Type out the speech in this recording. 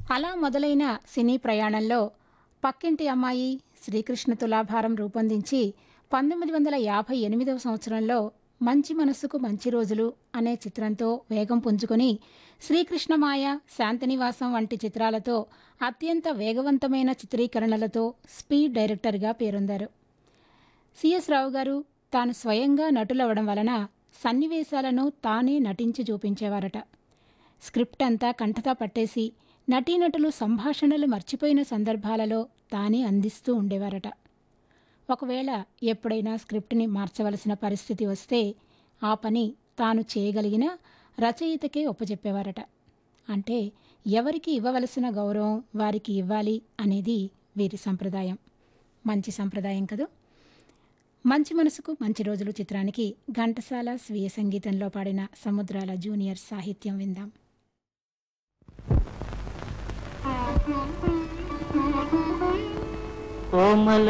అలా మొదలైన సినీ ప్రయాణంలో పక్కింటి అమ్మాయి శ్రీకృష్ణ తులాభారం రూపొందించి పంతొమ్మిది వందల యాభై ఎనిమిదవ సంవత్సరంలో మంచి మనసుకు మంచి రోజులు అనే చిత్రంతో వేగం పుంజుకొని శ్రీకృష్ణమాయ శాంతినివాసం వంటి చిత్రాలతో అత్యంత వేగవంతమైన చిత్రీకరణలతో స్పీడ్ డైరెక్టర్గా పేరొందారు సిఎస్ రావు గారు తాను స్వయంగా నటులవడం వలన సన్నివేశాలను తానే నటించి చూపించేవారట స్క్రిప్ట్ అంతా కంఠతా పట్టేసి నటీనటులు సంభాషణలు మర్చిపోయిన సందర్భాలలో తానే అందిస్తూ ఉండేవారట ఒకవేళ ఎప్పుడైనా స్క్రిప్ట్ని మార్చవలసిన పరిస్థితి వస్తే ఆ పని తాను చేయగలిగిన రచయితకే ఒప్పచెప్పేవారట అంటే ఎవరికి ఇవ్వవలసిన గౌరవం వారికి ఇవ్వాలి అనేది వీరి సంప్రదాయం మంచి సంప్రదాయం కదూ మంచి మనసుకు మంచి రోజులు చిత్రానికి ఘంటసాల స్వీయ సంగీతంలో పాడిన సముద్రాల జూనియర్ సాహిత్యం విందాం కోమల